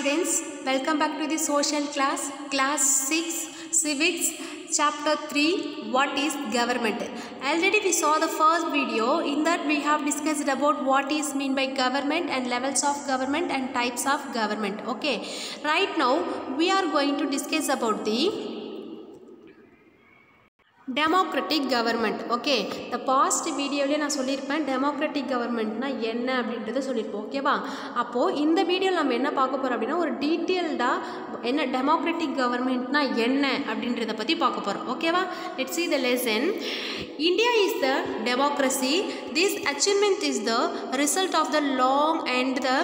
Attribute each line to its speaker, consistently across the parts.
Speaker 1: students, welcome back to the social class, class 6, civics, chapter 3, what is government. Already we saw the first video, in that we have discussed about what is mean by government and levels of government and types of government. Okay, right now we are going to discuss about the democratic government okay இந்த past வீடியோவிலே நான் சொல்லியிருப்பேன் democratic கவர்மெண்ட்னா என்ன அப்படின்றத சொல்லியிருப்போம் ஓகேவா அப்போது இந்த வீடியோவில் நம்ம என்ன பார்க்க போகிறோம் அப்படின்னா ஒரு டீட்டெயில்டாக என்ன டெமோக்ரட்டிக் கவர்மெண்ட்னா என்ன அப்படின்றத பற்றி பார்க்க போகிறோம் ஓகேவா let's see the lesson India is the democracy this achievement is the result of the long and the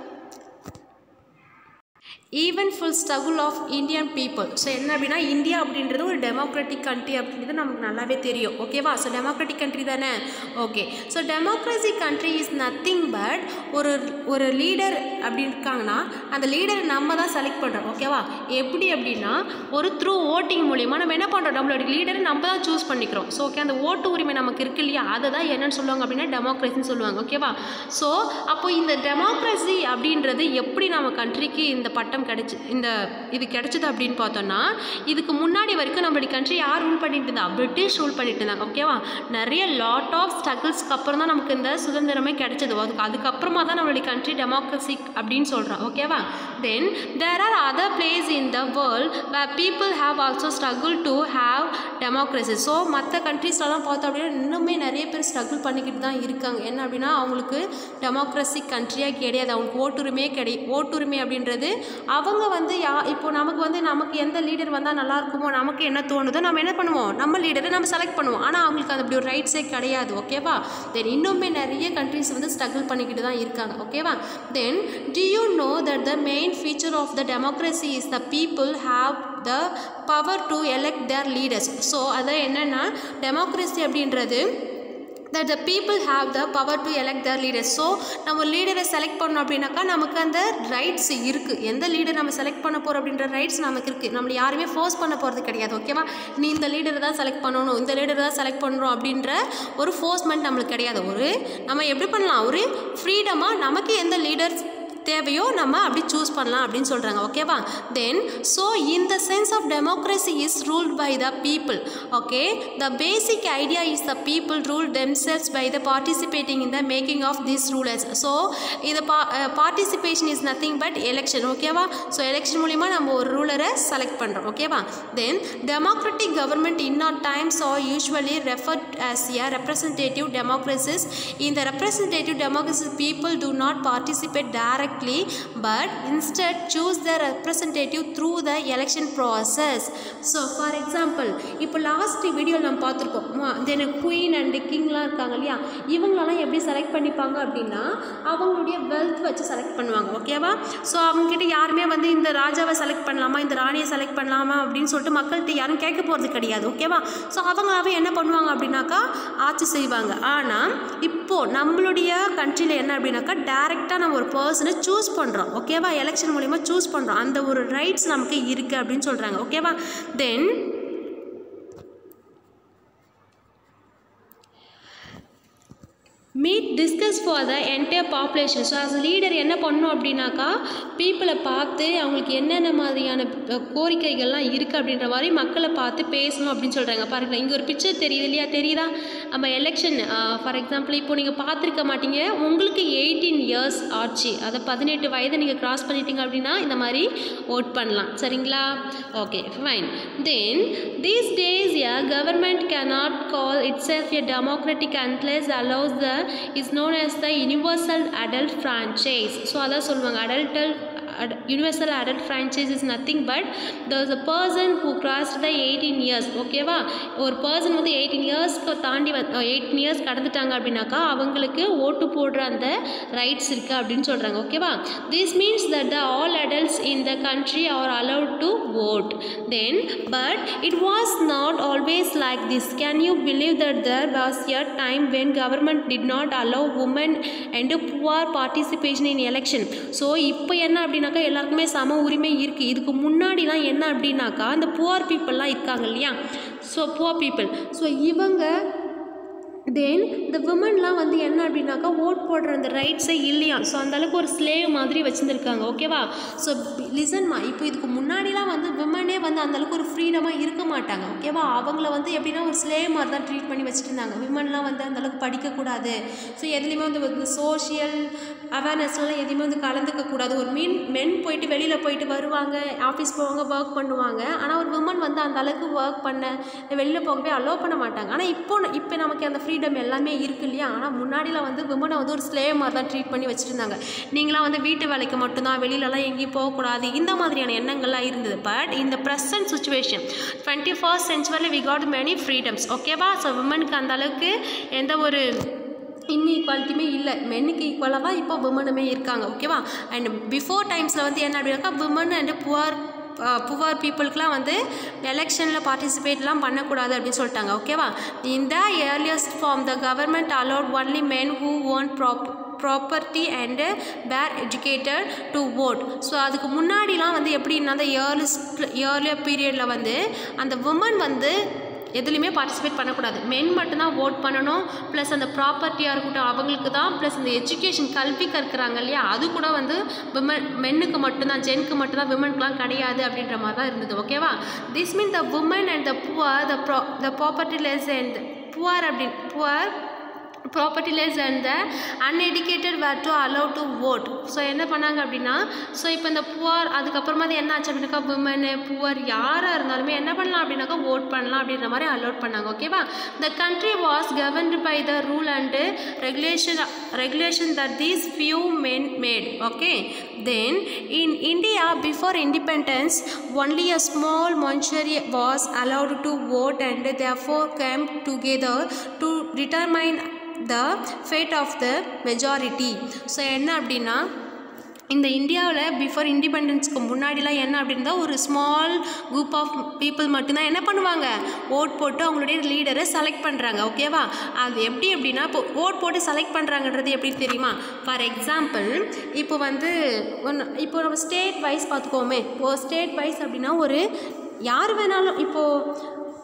Speaker 1: even full struggle of Indian people so என்ன அப்படின்னா இந்தியா அப்படின்றது ஒரு டெமோக்ராட்டிக் கண்ட்ரி அப்படின்றது நமக்கு நல்லாவே தெரியும் ஓகேவா ஸோ டெமோக்ராட்டிக் கண்ட்ரி தானே okay so democracy country is nothing but ஒரு ஒரு லீடர் அப்படி இருக்காங்கன்னா அந்த லீடரை நம்ம தான் செலக்ட் பண்ணுறோம் ஓகேவா எப்படி அப்படின்னா ஒரு த்ரூ ஓட்டிங் மூலியமாக நம்ம என்ன பண்ணுறோம் நம்மளோட லீடரை நம்ம தான் சூஸ் பண்ணிக்கிறோம் ஸோ ஓகே அந்த ஓட்டு உரிமை நமக்கு இருக்கு இல்லையா அதை தான் என்னன்னு சொல்லுவாங்க அப்படின்னா டெமோக்ரஸின்னு சொல்லுவாங்க ஓகேவா ஸோ அப்போ இந்த டெமோக்ரஸி அப்படின்றது எப்படி நம்ம கண்ட்ரிக்கு இந்த பட்டம் கிடைச்சி இந்த இது கிடைச்சது அப்படின்னு பார்த்தோம்னா இதுக்கு முன்னாடி வரைக்கும் நம்மளுடைய கண்ட்ரி யார் ரூல் பண்ணிட்டு இருந்தா பிரிட்டிஷ் ரூல் பண்ணிட்டு இருந்தாங்க ஓகேவா நிறைய லாட் ஆஃப் ஸ்ட்ரகிள்ஸ்க்கு அப்புறம் தான் நமக்கு இந்த சுதந்திரமே கிடைச்சது அதுக்கு அதுக்கப்புறமா தான் நம்மளுடைய கண்ட்ரி டெமோக்ரஸிக் அப்படின்னு சொல்கிறோம் ஓகேவா then there are other place in the world where people have also struggle to have democracy so மற்ற கண்ட்ரீஸ்லாம் பார்த்தோம் அப்படின்னா இன்னுமே நிறைய பேர் ஸ்ட்ரகிள் பண்ணிக்கிட்டு தான் இருக்காங்க என்ன அப்படின்னா அவங்களுக்கு டெமோக்ரஸிக் கண்ட்ரியாக கிடையாது அவங்களுக்கு ஓட்டுரிமையே கிடை ஓட்டுரிமை அப்படின்றது அவங்க வந்து யா இப்போ நமக்கு வந்து நமக்கு எந்த லீடர் வந்தால் நல்லா இருக்குமோ நமக்கு என்ன தோணுதோ நம்ம என்ன பண்ணுவோம் நம்ம லீடரை நம்ம செலக்ட் பண்ணுவோம் ஆனால் அவங்களுக்கு அது அப்படி ஒரு ரைட்ஸே கிடையாது ஓகேவா தென் இன்னுமே நிறைய கண்ட்ரிஸ் வந்து ஸ்ட்ரகிள் பண்ணிக்கிட்டு தான் இருக்காங்க ஓகேவா then do you know that the main feature of the democracy is the people have the power to elect their leaders so அதான் என்னென்னா டெமோக்ரஸி அப்படின்றது that the people have the power to elect their leaders so நம்ம லீடரை select பண்ணோம் அப்படின்னாக்கா நமக்கு அந்த rights இருக்குது எந்த லீடர் நம்ம செலக்ட் பண்ண போகிறோம் அப்படின்ற ரைட்ஸ் நமக்கு இருக்குது நம்மளை யாருமே ஃபோர்ஸ் பண்ண போகிறது கிடையாது ஓகேவா நீ இந்த லீடரை தான் செலக்ட் பண்ணணும் இந்த லீடர் தான் செலக்ட் பண்ணுறோம் அப்படின்ற ஒரு ஃபோர்ஸ்மெண்ட் நம்மளுக்கு கிடையாது ஒரு நம்ம எப்படி பண்ணலாம் ஒரு ஃப்ரீடமாக நமக்கு எந்த லீடர்ஸ் தேவையோ நம்ம அப்படி சூஸ் பண்ணலாம் அப்படின்னு சொல்கிறாங்க ஓகேவா then so in the sense of democracy is ruled by the people okay the basic idea is the people rule themselves by the participating in the making of these rulers so இது பா participation is nothing but election okay so election மூலிமா நம்ம ஒரு ரூலரை select பண்ணுறோம் ஓகேவா then democratic government in our times are usually referred as a representative democracies இந்த representative democracy people do not participate directly but instead choose their representative through the election process so for example இப்போ last video நம்ம பார்த்துருப்போம் தென் queen and கிங்லாம் இருக்காங்க இல்லையா இவங்களெல்லாம் எப்படி select பண்ணிப்பாங்க அப்படின்னா அவங்களுடைய வெல்த் வச்சு செலக்ட் பண்ணுவாங்க ஓகேவா ஸோ அவங்ககிட்ட யாருமே வந்து இந்த ராஜாவை செலக்ட் பண்ணலாமா இந்த ராணியை செலக்ட் பண்ணலாமா அப்படின்னு சொல்லிட்டு மக்கள்கிட்ட யாரும் கேட்க போகிறது கிடையாது ஓகேவா ஸோ அவங்களாவே என்ன பண்ணுவாங்க அப்படின்னாக்கா ஆட்சி செய்வாங்க ஆனால் இப்போது நம்மளுடைய கண்ட்ரியில் என்ன அப்படின்னாக்கா டேரெக்டாக நம்ம ஒரு பர்சனை சூஸ் பண்ணுறோம் ஓகேவா எலெக்ஷன் மூலிமா சூஸ் பண்ணுறோம் அந்த ஒரு ரைட்ஸ் நமக்கு இருக்குது அப்படின்னு சொல்கிறாங்க ஓகேவா then meet discuss for the entire population so as leader என்ன பண்ணணும் அப்படின்னாக்கா பீப்புளை பார்த்து அவங்களுக்கு என்னென்ன மாதிரியான கோரிக்கைகள்லாம் இருக்குது அப்படின்ற மாதிரி மக்களை பார்த்து பேசணும் அப்படின்னு சொல்கிறாங்க பாருங்க இங்கே ஒரு பிக்சர் தெரியுது இல்லையா தெரியுதா நம்ம எலெக்ஷன் ஃபார் எக்ஸாம்பிள் இப்போ நீங்கள் பார்த்துருக்க மாட்டீங்க உங்களுக்கு எயிட்டீன் இயர்ஸ் ஆச்சு அதை பதினெட்டு வயதை நீங்கள் கிராஸ் பண்ணிட்டீங்க அப்படின்னா இந்த மாதிரி ஓட் பண்ணலாம் சரிங்களா okay fine then these days a government cannot call itself a democratic unless allows the is known as the universal adult franchise so அதான் சொல்லுவாங்க adult universal adult franchise is nothing but the is a person who cross the eighteen years okay ஒரு person வந்து eighteen இயர்ஸ்க்கு தாண்டி வந்து eighteen years கடந்துட்டாங்க அப்படின்னாக்கா அவங்களுக்கு ஓட்டு போடுற அந்த ரைட்ஸ் இருக்குது அப்படின்னு சொல்கிறாங்க ஓகேவா this means that the all adults in the country are allowed to vote then but it was not always like this can you believe that there was a time when government did not allow women and poor participation in election so இப்போ என்ன அப்படின்னாக்கா எல்லாருக்குமே சம உரிமை இருக்குது இதுக்கு முன்னாடிலாம் என்ன அப்படின்னாக்கா அந்த புவர் பீப்புளெலாம் இருக்காங்க இல்லையா ஸோ புவர் பீப்புள் ஸோ இவங்க தென் இந்த விமன்லாம் வந்து என்ன அப்படின்னாக்கா ஓட் போடுற அந்த ரைட்ஸே இல்லையா ஸோ அந்தளவுக்கு ஒரு ஸ்லேவ் மாதிரி வச்சுருந்துருக்காங்க ஓகேவா ஸோ லிசன்மா இப்போ இதுக்கு முன்னாடிலாம் வந்து விமனே வந்து அந்தளவுக்கு ஒரு ஃப்ரீடமாக இருக்க மாட்டாங்க ஓகேவா அவங்கள வந்து எப்படின்னா ஒரு ஸ்லேவ் மாதிரி தான் ட்ரீட் பண்ணி வச்சுட்டு இருந்தாங்க விமன்லாம் வந்து அந்தளவுக்கு படிக்கக்கூடாது ஸோ எதுலேயுமே வந்து இந்த சோஷியல் அவேர்னஸ்லாம் எதுவுமே வந்து கலந்துக்க கூடாது ஒரு மீன் மென் போயிட்டு வெளியில் போயிட்டு வருவாங்க ஆஃபீஸ் போவாங்க ஒர்க் பண்ணுவாங்க ஆனால் ஒரு விமன் வந்து அந்த அளவுக்கு ஒர்க் பண்ண வெளியில் போகவே அலோவ் பண்ண மாட்டாங்க ஆனால் இப்போ இப்போ நமக்கு அந்த ஃப்ரீடம் எல்லாமே இருக்கு இல்லையா ஆனால் முன்னாடிலாம் வந்து விமனை வந்து ஒரு ஸ்லேவ் மாதிரி தான் ட்ரீட் பண்ணி வச்சுட்டு இருந்தாங்க நீங்களாம் வந்து வீட்டு வேலைக்கு மட்டும்தான் வெளியிலலாம் எங்கேயும் போகக்கூடாது இந்த மாதிரியான எண்ணங்கள்லாம் இருந்தது பட் இந்த ப்ரெசன்ட் சுச்சுவேஷன் டுவெண்ட்டி ஃபர்ஸ்ட் சென்ச்சுவரியில் we got many freedoms okay so விமனுக்கு அந்த அளவுக்கு எந்த ஒரு இன்இக்வாலிட்டியுமே இல்லை மென்னுக்கு ஈக்குவலாக தான் இப்போ விமனுமே இருக்காங்க ஓகேவா அண்ட் பிஃபோர் டைம்ஸில் வந்து என்ன அப்படின்னாக்கா விமன் அண்ட் புவர் புவர் பீப்புளுக்குலாம் வந்து எலெக்ஷனில் பார்ட்டிசிபேட்லாம் பண்ணக்கூடாது அப்படின்னு சொல்லிட்டாங்க ஓகேவா இந்த earliest form the government allowed only men who own prop property and பேர் எஜுகேட்டட் டு ஓட் ஸோ அதுக்கு முன்னாடிலாம் வந்து எப்படின்னா அந்த இயர்லிஸ்ட் இயர்லியர் பீரியடில் வந்து அந்த உமன் வந்து எதுலேயுமே பார்ட்டிசிபேட் பண்ணக்கூடாது மென் மட்டும்தான் ஓட் பண்ணணும் ப்ளஸ் அந்த ப்ராப்பர்ட்டியாக இருக்கட்டும் அவங்களுக்கு தான் ப்ளஸ் அந்த எஜுகேஷன் கல்வி கற்கிறாங்க இல்லையா அது கூட வந்து விமன் மென்னுக்கு மட்டும்தான் ஜென்க்கு மட்டும்தான் விமனுக்குலாம் கிடையாது அப்படின்ற மாதிரி தான் இருந்தது ஓகேவா this mean the women and the poor the pro the propertyless and poor அப்படின்னு poor propertyless and the uneducated were to allow to vote so என்ன பண்ணாங்க அப்படின்னா ஸோ இப்போ இந்த புவர் அதுக்கப்புறமா அது என்ன ஆச்சு அப்படின்னாக்கா விமனு புவர் யாராக இருந்தாலுமே என்ன பண்ணலாம் அப்படின்னாக்கா ஓட் பண்ணலாம் அப்படின்ற மாதிரி அலோட் பண்ணாங்க ஓகேவா the country was governed by the rule and regulation regulation that these few men made okay then in India before independence only a small மொன்ச்சரி was allowed to vote and therefore came together to determine the fate of the majority so என்ன அப்படின்னா இந்த இந்தியாவில் before இண்டிபெண்டன்ஸ்க்கு முன்னாடிலாம் என்ன அப்படின்னா ஒரு small group of people மட்டும்தான் என்ன பண்ணுவாங்க ஓட் போட்டு அவங்களுடைய லீடரை செலக்ட் பண்ணுறாங்க ஓகேவா அது எப்படி அப்படின்னா இப்போ ஓட் போட்டு செலக்ட் பண்ணுறாங்கன்றது எப்படி தெரியுமா ஃபார் எக்ஸாம்பிள் இப்போ வந்து ஒன்று இப்போ நம்ம ஸ்டேட் வைஸ் பார்த்துக்கோமே இப்போ ஸ்டேட் வைஸ் அப்படின்னா ஒரு யார் வேணாலும் இப்போது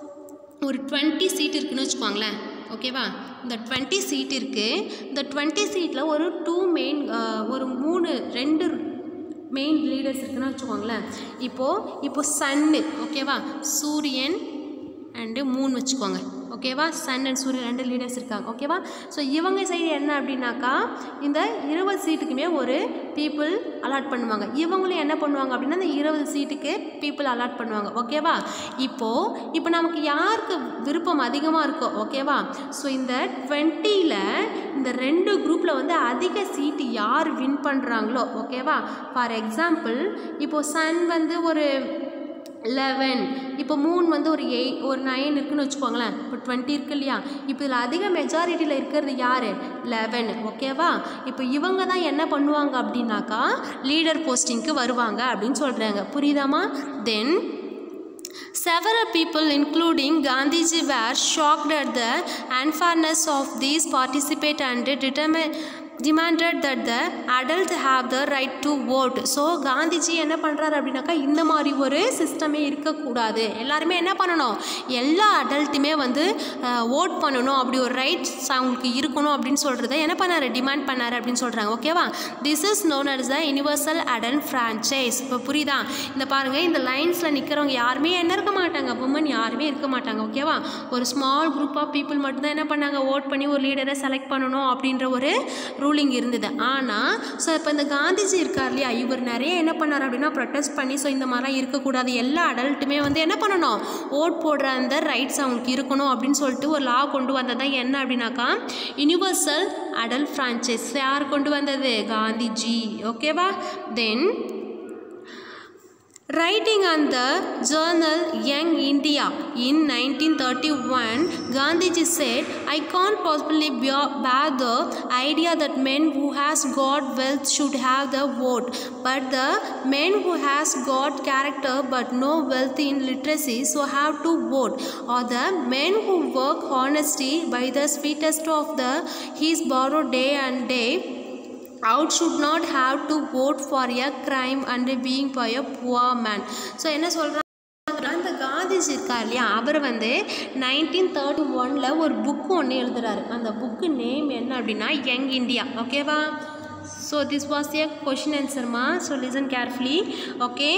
Speaker 1: ஒரு டுவெண்ட்டி சீட் இருக்குன்னு வச்சுக்கோங்களேன் ஓகேவா இந்த டுவெண்ட்டி சீட் இருக்குது இந்த டுவெண்ட்டி சீட்டில் ஒரு டூ மெயின் ஒரு மூணு ரெண்டு மெயின் லீடர்ஸ் இருக்குன்னு வச்சுக்கோங்களேன் இப்போது இப்போ சன்னு ஓகேவா சூரியன் அண்டு மூன் வச்சுக்கோங்க ஓகேவா சன் அண்ட் சூரியன் ரெண்டு லீடர்ஸ் இருக்காங்க ஓகேவா ஸோ இவங்க சைடு என்ன அப்படின்னாக்கா இந்த இருபது சீட்டுக்குமே ஒரு பீப்புள் அலாட் பண்ணுவாங்க இவங்களும் என்ன பண்ணுவாங்க அப்படின்னா இந்த இருபது சீட்டுக்கு பீப்புள் அலாட் பண்ணுவாங்க ஓகேவா இப்போது இப்போ நமக்கு யாருக்கு விருப்பம் அதிகமாக இருக்கோ ஓகேவா ஸோ இந்த டுவெண்ட்டியில் இந்த ரெண்டு குரூப்பில் வந்து அதிக சீட்டு யார் வின் பண்ணுறாங்களோ ஓகேவா ஃபார் எக்ஸாம்பிள் இப்போது சன் வந்து ஒரு லெவன் இப்போ மூணு வந்து ஒரு எயிட் ஒரு நைன் இருக்குன்னு வச்சுக்கோங்களேன் இப்போ டுவெண்ட்டி இருக்கு இல்லையா இப்போ இதில் அதிக மெஜாரிட்டியில் இருக்கிறது யார் லெவன் ஓகேவா இப்போ இவங்க தான் என்ன பண்ணுவாங்க அப்படின்னாக்கா லீடர் போஸ்டிங்க்கு வருவாங்க அப்படின்னு சொல்கிறாங்க புரியுதாமா then Several people, including Gandhiji, were shocked at the unfairness of these participate and determined demanded that the adult have the right to vote so Gandhiji என்ன பண்ணுறாரு அப்படின்னாக்கா இந்த மாதிரி ஒரு சிஸ்டமே இருக்கக்கூடாது எல்லாருமே என்ன பண்ணணும் எல்லா அடல்ட்டுமே வந்து ஓட் பண்ணணும் அப்படி ஒரு ரைட்ஸ் அவங்களுக்கு இருக்கணும் அப்படின்னு சொல்கிறத என்ன பண்ணார் டிமாண்ட் பண்ணார் அப்படின்னு சொல்கிறாங்க ஓகேவா this is known as the universal adult franchise இப்போ புரியுதா இந்த பாருங்கள் இந்த லைன்ஸில் நிற்கிறவங்க யாருமே என்ன இருக்க மாட்டாங்க உமன் யாருமே இருக்க மாட்டாங்க ஓகேவா ஒரு ஸ்மால் குரூப் ஆஃப் பீப்புள் மட்டும்தான் என்ன பண்ணாங்க ஓட் பண்ணி ஒரு லீடரை செலக்ட் பண்ணணும் அப்படின்ற ஒரு ரூலிங் இருந்தது ஆனால் ஸோ இப்போ இந்த காந்திஜி இருக்கார் இல்லையா இவர் நிறைய என்ன பண்ணார் அப்படின்னா ப்ரொட்டஸ்ட் பண்ணி ஸோ இந்த மாதிரிலாம் இருக்கக்கூடாது எல்லா அடல்ட்டுமே வந்து என்ன பண்ணணும் ஓட் போடுற அந்த ரைட்ஸ் அவங்களுக்கு இருக்கணும் அப்படின்னு சொல்லிட்டு ஒரு லா கொண்டு வந்தது தான் என்ன அப்படின்னாக்கா யூனிவர்சல் அடல்ட் ஃப்ரான்ச்சைஸ் யார் கொண்டு வந்தது காந்திஜி ஓகேவா then Writing on the journal Young India in 1931, Gandhiji said, I can't possibly bear bear the idea that men who has got wealth should have the vote, but the men who has got character but no wealth in literacy so have to vote, or the men who work honesty by the sweetest of the his borrowed day and day out should not have to vote for a crime and being for a poor man so என்ன சொல்கிறாங்க அந்த காந்தி காந்திஜி இருக்கார் இல்லையா அவர் வந்து nineteen thirty ஒனில் ஒரு book ஒன்று எழுதுறாரு அந்த புக்கு நேம் என்ன அப்படின்னா யங் இந்தியா ஓகேவா so this was a question ஆன்சர்மா so listen carefully okay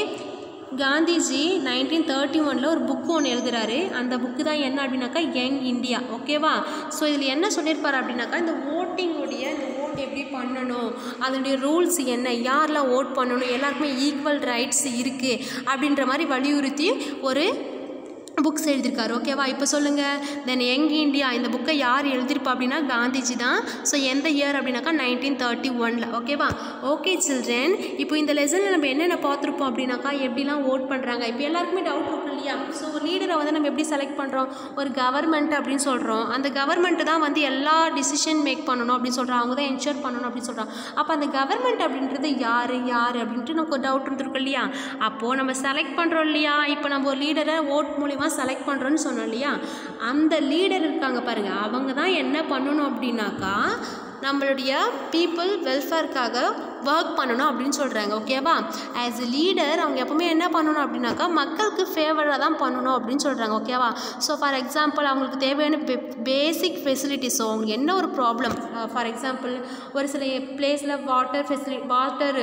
Speaker 1: Gandhiji nineteen thirty ஒனில் ஒரு புக்கு ஒன்று எழுதுறாரு அந்த புக்கு தான் என்ன அப்படின்னாக்கா யங் இந்தியா ஓகேவா ஸோ இதில் என்ன சொல்லியிருப்பார் அப்படின்னாக்கா இந்த ஓட்டிங்குடைய இந்த ஓட் எப்படி பண்ணணும் அதனுடைய ரூல்ஸ் என்ன யாரெல்லாம் ஓட் பண்ணணும் எல்லாருக்குமே ஈக்குவல் ரைட்ஸ் இருக்குது அப்படின்ற மாதிரி வலியுறுத்தி ஒரு புக்ஸ் எழுதியிருக்காரு ஓகேவா இப்போ சொல்லுங்கள் தென் யங் இந்தியா இந்த புக்கை யார் எழுதியிருப்பா அப்படின்னா காந்திஜி தான் ஸோ எந்த இயர் அப்படின்னாக்கா நைன்டீன் தேர்ட்டி ஒனில் ஓகேவா ஓகே சில்ட்ரன் இப்போ இந்த லெசனில் நம்ம என்னென்ன பார்த்துருப்போம் அப்படின்னாக்கா எப்படிலாம் ஓட் பண்ணுறாங்க இப்போ எல்லாருக்குமே டவுட் இருக்கும் இல்லையா ஸோ ஒரு லீடரை வந்து நம்ம எப்படி செலக்ட் பண்ணுறோம் ஒரு கவர்மெண்ட் அப்படின்னு சொல்கிறோம் அந்த கவர்மெண்ட்டு தான் வந்து எல்லா டிசிஷன் மேக் பண்ணணும் அப்படின்னு சொல்கிறோம் அவங்க தான் என்ஷூர் பண்ணணும் அப்படின்னு சொல்கிறோம் அப்போ அந்த கவர்மெண்ட் அப்படின்றது யார் யார் அப்படின்ட்டு நமக்கு ஒரு டவுட் இருந்திருக்கும் இல்லையா அப்போது நம்ம செலக்ட் பண்ணுறோம் இல்லையா இப்போ நம்ம ஒரு லீடரை ஓட் மூலிமா செலக்ட் பண்ணுறோன்னு சொன்னோம் இல்லையா அந்த லீடர் இருக்காங்க பாருங்கள் அவங்க தான் என்ன பண்ணணும் அப்படின்னாக்கா நம்மளுடைய பீப்புள் வெல்ஃபேருக்காக ஒர்க் பண்ணணும் அப்படின்னு சொல்கிறாங்க ஓகேவா ஆஸ் எ லீடர் அவங்க எப்பவுமே என்ன பண்ணணும் அப்படின்னாக்கா மக்களுக்கு ஃபேவராக தான் பண்ணணும் அப்படின்னு சொல்கிறாங்க ஓகேவா ஸோ ஃபார் எக்ஸாம்பிள் அவங்களுக்கு தேவையான பே பேசிக் ஃபெசிலிட்டிஸோ அவங்களுக்கு என்ன ஒரு ப்ராப்ளம் ஃபார் எக்ஸாம்பிள் ஒரு சில பிளேஸில் வாட்டர் ஃபெசிலி வாட்டர்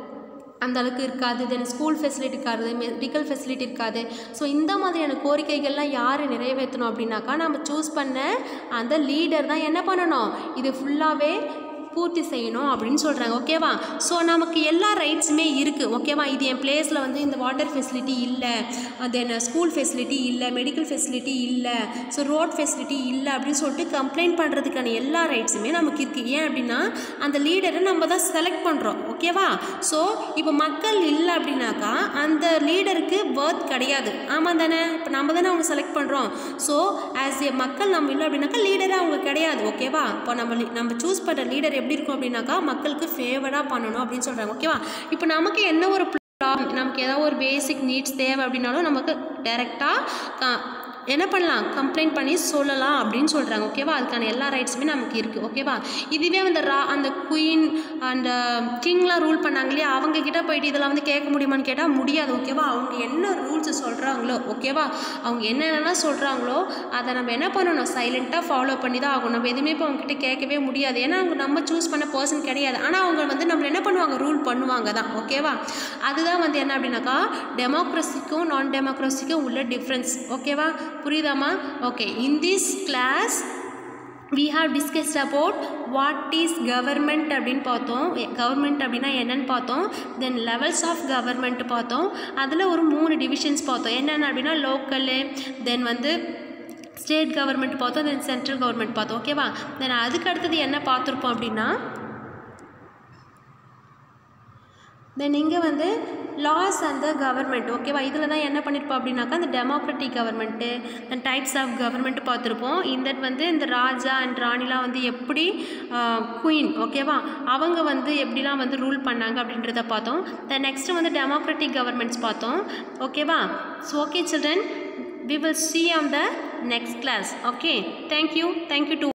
Speaker 1: அந்த அளவுக்கு இருக்காது தென் ஸ்கூல் ஃபெசிலிட்டி இருக்காது மெடிக்கல் ஃபெசிலிட்டி இருக்காது ஸோ இந்த மாதிரியான கோரிக்கைகள்லாம் யார் நிறைவேற்றணும் அப்படின்னாக்கா நம்ம சூஸ் பண்ண அந்த லீடர் தான் என்ன பண்ணணும் இது ஃபுல்லாகவே பூர்த்தி செய்யணும் அப்படின்னு சொல்கிறாங்க ஓகேவா ஸோ நமக்கு எல்லா ரைட்ஸுமே இருக்குது ஓகேவா இது என் பிளேஸில் வந்து இந்த வாட்டர் ஃபெசிலிட்டி இல்லை தென் ஸ்கூல் ஃபெசிலிட்டி இல்லை மெடிக்கல் ஃபெசிலிட்டி இல்லை ஸோ ரோட் ஃபெசிலிட்டி இல்லை அப்படின்னு சொல்லிட்டு கம்ப்ளைண்ட் பண்ணுறதுக்கான எல்லா ரைட்ஸுமே நமக்கு இருக்குது ஏன் அப்படின்னா அந்த லீடரை நம்ம தான் செலக்ட் பண்ணுறோம் ஓகேவா ஸோ இப்போ மக்கள் இல்லை அப்படின்னாக்கா அந்த லீடருக்கு பர்த் கிடையாது ஆமாம் தானே இப்போ நம்ம தானே அவங்க செலக்ட் பண்ணுறோம் ஸோ ஆஸ் ஏ மக்கள் நம்ம இல்லை அப்படின்னாக்கா லீடராக அவங்க கிடையாது ஓகேவா இப்போ நம்ம லீ- நம்ம சூஸ் பண்ணுற லீடர் எப்படி இருக்கும் அப்படின்னாக்கா மக்களுக்கு ஃபேவராக பண்ணணும் அப்படின்னு சொல்கிறாங்க ஓகேவா இப்போ நமக்கு என்ன ஒரு ப்ராப்ளம் நமக்கு ஏதாவது ஒரு பேசிக் நீட்ஸ் தேவை அப்படின்னாலும் நமக்கு டைரெக்டாக என்ன பண்ணலாம் கம்ப்ளைண்ட் பண்ணி சொல்லலாம் அப்படின்னு சொல்கிறாங்க ஓகேவா அதுக்கான எல்லா ரைட்ஸுமே நமக்கு இருக்குது ஓகேவா இதுவே அந்த ரா அந்த குயின் அந்த கிங்லாம் ரூல் பண்ணாங்க இல்லையா அவங்க கிட்ட போயிட்டு இதெல்லாம் வந்து கேட்க முடியுமான்னு கேட்டால் முடியாது ஓகேவா அவங்க என்ன ரூல்ஸ் சொல்கிறாங்களோ ஓகேவா அவங்க என்னென்னலாம் சொல்கிறாங்களோ அதை நம்ம என்ன பண்ணணும் சைலண்ட்டாக ஃபாலோ பண்ணி தான் ஆகும் நம்ம எதுவுமே இப்போ அவங்ககிட்ட கேட்கவே முடியாது ஏன்னா அவங்க நம்ம சூஸ் பண்ண பர்சன் கிடையாது ஆனால் அவங்க வந்து நம்மள என்ன பண்ணுவாங்க ரூல் பண்ணுவாங்க தான் ஓகேவா அதுதான் வந்து என்ன அப்படின்னாக்கா டெமோக்ரஸிக்கும் நான் டெமோக்ரஸிக்கும் உள்ள டிஃப்ரென்ஸ் ஓகேவா புரியுதாம்மா okay in this class we have discussed about what is government அப்படின்னு பார்த்தோம் கவர்மெண்ட் அப்படின்னா என்னன்னு பார்த்தோம் தென் லெவல்ஸ் ஆஃப் கவர்மெண்ட் பார்த்தோம் அதில் ஒரு மூணு டிவிஷன்ஸ் பார்த்தோம் என்னென்ன அப்படின்னா லோக்கலு தென் வந்து ஸ்டேட் கவர்மெண்ட் பார்த்தோம் தென் சென்ட்ரல் கவர்மெண்ட் பார்த்தோம் ஓகேவா தென் அதுக்கு அடுத்தது என்ன பார்த்துருப்போம் அப்படின்னா தென் இங்கே வந்து லாஸ் அண்ட் த கவர்மெண்ட் ஓகேவா இதில் தான் என்ன பண்ணியிருப்போம் அப்படின்னாக்கா இந்த democratic government then types of government பார்த்துருப்போம் இந்த வந்து இந்த ராஜா அண்ட் ராணிலாம் வந்து எப்படி குயின் ஓகேவா அவங்க வந்து எப்படிலாம் வந்து ரூல் பண்ணாங்க அப்படின்றத பார்த்தோம் தென் நெக்ஸ்ட்டு வந்து டெமோக்ராட்டிக் கவர்மெண்ட்ஸ் பார்த்தோம் ஓகேவா so okay children we will see on the next class okay thank you thank you to